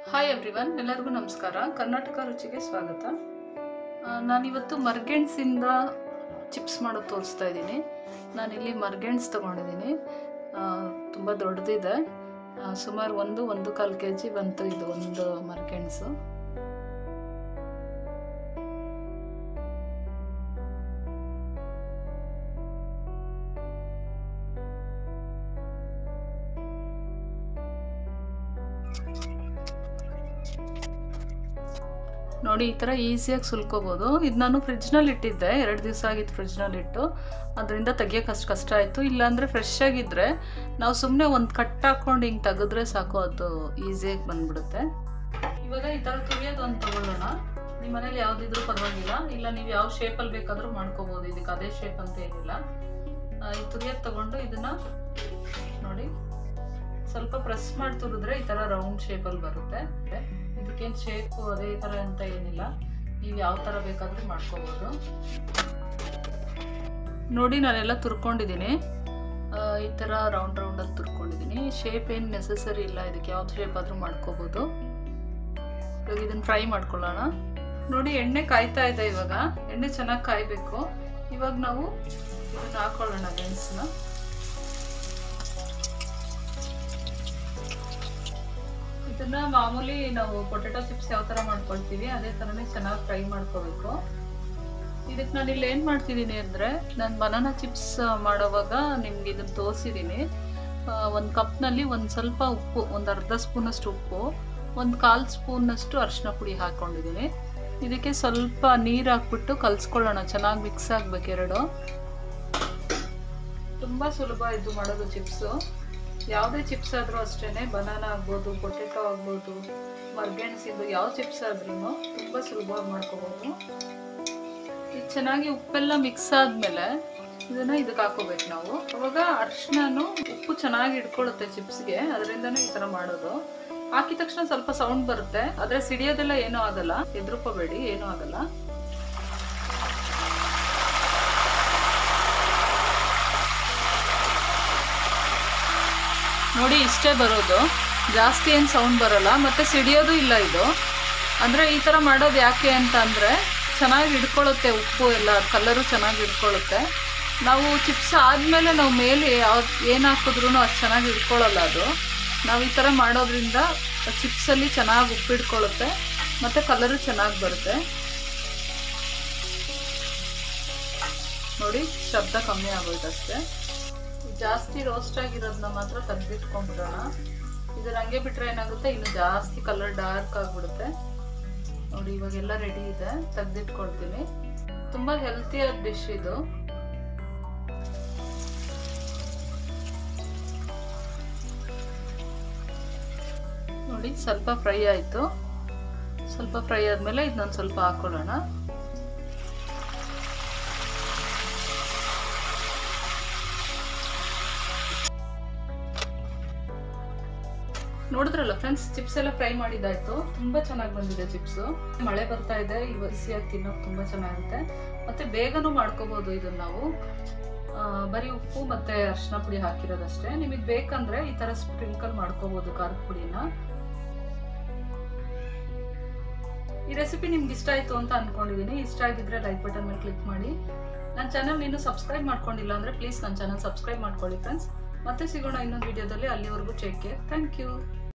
hi everyone ಎಲ್ಲರಿಗೂ ನಮಸ್ಕಾರ ಕರ್ನಾಟಕ ರುಚಿಗೆ ಸ್ವಾಗತ ಆ, ನಾನಿವತ್ತು ಮರ್ಗೆಣ್ಸಿಂದ ಚಿಪ್ಸ್ ಮಾಡೋದು ತೋರಿಸ್ತಾ ಇದ್ದೀನಿ ನಾನಿಲ್ಲಿ ಮರ್ಗೆಣ್ಸ್ ತೊಗೊಂಡಿದ್ದೀನಿ ತುಂಬ ದೊಡ್ಡದಿದೆ ಆ, ಸುಮಾರು ಒಂದು ಒಂದು ಕಾಲು ಕೆ ಜಿ ಬಂತು ಇದು ಒಂದು ಮರ್ಗೆಣ್ಸು ನೋಡಿ ಈ ಥರ ಈಸಿಯಾಗಿ ಸುಲ್ಕೋಬೋದು ಇದು ನಾನು ಫ್ರಿಜ್ನಲ್ಲಿ ಇಟ್ಟಿದ್ದೆ ಎರಡು ದಿವಸ ಆಗಿತ್ತು ಫ್ರಿಜ್ನಲ್ಲಿ ಇಟ್ಟು ಅದರಿಂದ ತೆಗಿಯೋಕೆ ಅಷ್ಟು ಕಷ್ಟ ಆಯಿತು ಇಲ್ಲಾಂದರೆ ಫ್ರೆಶ್ ಆಗಿದ್ದರೆ ನಾವು ಸುಮ್ಮನೆ ಒಂದು ಕಟ್ ಹಾಕ್ಕೊಂಡು ಹಿಂಗೆ ತೆಗೆದ್ರೆ ಸಾಕು ಅದು ಈಸಿಯಾಗಿ ಬಂದ್ಬಿಡುತ್ತೆ ಇವಾಗ ಈ ಥರ ತುರಿಯೋದು ಒಂದು ತೊಗೊಳ್ಳೋಣ ನಿಮ್ಮ ಮನೇಲಿ ಯಾವುದಿದ್ರೂ ಪರವಾಗಿಲ್ಲ ಇಲ್ಲ ನೀವು ಯಾವ ಶೇಪಲ್ಲಿ ಬೇಕಾದರೂ ಮಾಡ್ಕೋಬೋದು ಇದಕ್ಕೆ ಅದೇ ಶೇಪ್ ಅಂತ ಏನಿಲ್ಲ ಆ, ಈ ತುರಿಯೋದು ತಗೊಂಡು ಇದನ್ನು ನೋಡಿ ಸ್ವಲ್ಪ ಪ್ರೆಸ್ ಮಾಡಿ ತುರಿದ್ರೆ ಈ ಥರ ರೌಂಡ್ ಶೇಪಲ್ಲಿ ಬರುತ್ತೆ ಇದಕ್ಕೇನು ಶೇಪು ಅದೇ ಥರ ಅಂತ ಏನಿಲ್ಲ ನೀವು ಯಾವ ಥರ ಬೇಕಾದರೂ ಮಾಡ್ಕೋಬೋದು ನೋಡಿ ನಾನೆಲ್ಲ ತುರ್ಕೊಂಡಿದ್ದೀನಿ ಆ, ಈ ಥರ ರೌಂಡ್ ರೌಂಡಲ್ಲಿ ತುರ್ಕೊಂಡಿದ್ದೀನಿ ಶೇಪ್ ಏನು ನೆಸಸರಿ ಇಲ್ಲ ಇದಕ್ಕೆ ಯಾವ್ದು ಶೇಪ್ ಆದರೂ ಮಾಡ್ಕೋಬೋದು ಇವಾಗ ಇದನ್ನು ಫ್ರೈ ಮಾಡ್ಕೊಳ್ಳೋಣ ನೋಡಿ ಎಣ್ಣೆ ಕಾಯ್ತಾ ಇದೆ ಇವಾಗ ಎಣ್ಣೆ ಚೆನ್ನಾಗಿ ಕಾಯಬೇಕು ಇವಾಗ ನಾವು ಇದನ್ನು ಹಾಕೊಳ್ಳೋಣ ಗೆಣಸನ್ನ ಇದನ್ನ ಮಾಮೂಲಿ ನಾವು ಪೊಟೆಟೊ ಚಿಪ್ಸ್ ಯಾವ ತರ ಮಾಡ್ಕೊಳ್ತೀವಿ ಅದೇ ತರನೇ ಚೆನ್ನಾಗಿ ಫ್ರೈ ಮಾಡ್ಕೋಬೇಕು ಇದಕ್ಕೆ ನಾನು ಇಲ್ಲಿ ಏನು ಮಾಡ್ತಿದ್ದೀನಿ ಅಂದರೆ ನಾನು ಬನಾನಾ ಚಿಪ್ಸ್ ಮಾಡೋವಾಗ ನಿಮ್ಗೆ ಇದನ್ನು ತೋರಿಸಿದ್ದೀನಿ ಒಂದು ಕಪ್ನಲ್ಲಿ ಒಂದು ಸ್ವಲ್ಪ ಉಪ್ಪು ಒಂದು ಅರ್ಧ ಸ್ಪೂನಷ್ಟು ಉಪ್ಪು ಒಂದು ಕಾಲು ಸ್ಪೂನಷ್ಟು ಅರಿಶಿನ ಪುಡಿ ಹಾಕ್ಕೊಂಡಿದ್ದೀನಿ ಇದಕ್ಕೆ ಸ್ವಲ್ಪ ನೀರು ಹಾಕ್ಬಿಟ್ಟು ಕಲಿಸ್ಕೊಳ್ಳೋಣ ಚೆನ್ನಾಗಿ ಮಿಕ್ಸ್ ಆಗ್ಬೇಕು ಎರಡು ತುಂಬ ಸುಲಭ ಇದು ಮಾಡೋದು ಚಿಪ್ಸು ಯಾವುದೇ ಚಿಪ್ಸ್ ಆದರೂ ಅಷ್ಟೇ ಬನಾನಾ ಆಗ್ಬೋದು ಪೊಟೆಟೊ ಆಗ್ಬೋದು ಮರ್ಗೆಣ್ಸಿದ್ದು ಯಾವ ಚಿಪ್ಸ್ ಆದ್ರೂ ತುಂಬ ಸುಲಭವಾಗಿ ಮಾಡ್ಕೋಬೋದು ಇದು ಚೆನ್ನಾಗಿ ಉಪ್ಪೆಲ್ಲ ಮಿಕ್ಸ್ ಆದಮೇಲೆ ಇದನ್ನು ಇದಕ್ಕೆ ಹಾಕೋಬೇಕು ನಾವು ಅವಾಗ ಅರ್ಶಿನನು ಉಪ್ಪು ಚೆನ್ನಾಗಿ ಇಟ್ಕೊಳ್ಳುತ್ತೆ ಚಿಪ್ಸ್ಗೆ ಅದರಿಂದನೇ ಈ ಥರ ಮಾಡೋದು ಹಾಕಿದ ತಕ್ಷಣ ಸ್ವಲ್ಪ ಸೌಂಡ್ ಬರುತ್ತೆ ಆದರೆ ಸಿಡಿಯೋದೆಲ್ಲ ಏನೂ ಆಗಲ್ಲ ಎದುರುಕೋಬೇಡಿ ಏನೂ ಆಗಲ್ಲ ನೋಡಿ ಇಷ್ಟೇ ಬರೋದು ಜಾಸ್ತಿ ಏನು ಸೌಂಡ್ ಬರಲ್ಲ ಮತ್ತು ಸಿಡಿಯೋದು ಇಲ್ಲ ಇದು ಅಂದರೆ ಈ ಥರ ಮಾಡೋದು ಯಾಕೆ ಅಂತ ಅಂದರೆ ಚೆನ್ನಾಗಿ ಹಿಡ್ಕೊಳ್ಳುತ್ತೆ ಉಪ್ಪು ಎಲ್ಲ ಕಲರು ಚೆನ್ನಾಗಿ ಹಿಡ್ಕೊಳ್ಳುತ್ತೆ ನಾವು ಚಿಪ್ಸ್ ಆದಮೇಲೆ ನಾವು ಮೇಲೆ ಯಾವ ಏನು ಹಾಕಿದ್ರೂ ಅಷ್ಟು ಚೆನ್ನಾಗಿ ಹಿಡ್ಕೊಳ್ಳಲ್ಲ ಅದು ನಾವು ಈ ಥರ ಮಾಡೋದ್ರಿಂದ ಚಿಪ್ಸಲ್ಲಿ ಚೆನ್ನಾಗಿ ಉಪ್ಪು ಹಿಡ್ಕೊಳ್ಳುತ್ತೆ ಮತ್ತು ಕಲರು ಚೆನ್ನಾಗಿ ಬರುತ್ತೆ ನೋಡಿ ಶಬ್ದ ಕಮ್ಮಿ ಆಗೋಯ್ತು ಅಷ್ಟೇ ಜಾಸ್ತಿ ರೋಸ್ಟ್ ಆಗಿರೋದನ್ನ ಮಾತ್ರ ತೆಗೆದಿಟ್ಕೊಂಡ್ಬಿಡೋಣ ಇದನ್ನ ಹಂಗೆ ಬಿಟ್ರೆ ಏನಾಗುತ್ತೆ ಇನ್ನು ಜಾಸ್ತಿ ಕಲರ್ ಡಾರ್ಕ್ ಆಗಿಬಿಡುತ್ತೆ ನೋಡಿ ಇವಾಗೆಲ್ಲ ರೆಡಿ ಇದೆ ತೆಗೆದಿಟ್ಕೊಳ್ತೀನಿ ತುಂಬಾ ಹೆಲ್ತಿಯಾದ ಡಿಶ್ ಇದು ನೋಡಿ ಸ್ವಲ್ಪ ಫ್ರೈ ಆಯಿತು ಸ್ವಲ್ಪ ಫ್ರೈ ಆದಮೇಲೆ ಇದನ್ನೊಂದು ಸ್ವಲ್ಪ ಹಾಕೊಳ್ಳೋಣ ನೋಡಿದ್ರಲ್ಲ ಫ್ರೆಂಡ್ಸ್ ಚಿಪ್ಸ್ ಎಲ್ಲ ಫ್ರೈ ಮಾಡಿದಾಯ್ತು ತುಂಬಾ ಚೆನ್ನಾಗಿ ಬಂದಿದೆ ಚಿಪ್ಸ್ ಮಳೆ ಬರ್ತಾ ಇದೆ ಇವ ಬಿಸಿಯಾಗಿ ತಿನ್ನೋಕೆ ತುಂಬಾ ಚೆನ್ನಾಗಿರುತ್ತೆ ಮತ್ತೆ ಬೇಗನೂ ಮಾಡ್ಕೋಬಹುದು ಇದನ್ನ ನಾವು ಆ, ಬರೀ ಉಪ್ಪು ಮತ್ತೆ ಅರಿಶಿನ ಪುಡಿ ಹಾಕಿರೋದಷ್ಟೇ ನಿಮಗೆ ಬೇಕಂದ್ರೆ ಈ ತರ ಸ್ಪ್ರಿಂಕಲ್ ಮಾಡ್ಕೋಬಹುದು ಖಾರದ ಪುಡಿನ ಈ ರೆಸಿಪಿ ನಿಮ್ಗೆ ಇಷ್ಟ ಆಯ್ತು ಅಂತ ಅನ್ಕೊಂಡಿದೀನಿ ಇಷ್ಟ ಆಗಿದ್ರೆ ಲೈಕ್ ಬಟನ್ ಮೇಲೆ ಕ್ಲಿಕ್ ಮಾಡಿ ನನ್ನ ಚಾನಲ್ ನೀನು ಸಬ್ಸ್ಕ್ರೈಬ್ ಮಾಡ್ಕೊಂಡಿಲ್ಲ ಅಂದ್ರೆ ಪ್ಲೀಸ್ ನನ್ನ ಚಾನಲ್ ಸಬ್ಸ್ಕ್ರೈಬ್ ಮಾಡ್ಕೊಳ್ಳಿ ಫ್ರೆಂಡ್ಸ್ ಮತ್ತೆ ಸಿಗೋಣ ಇನ್ನೊಂದು ವಿಡಿಯೋದಲ್ಲಿ ಅಲ್ಲಿವರೆಗೂ ಟೇಕ್ ಕೇರ್ ಥ್ಯಾಂಕ್ ಯು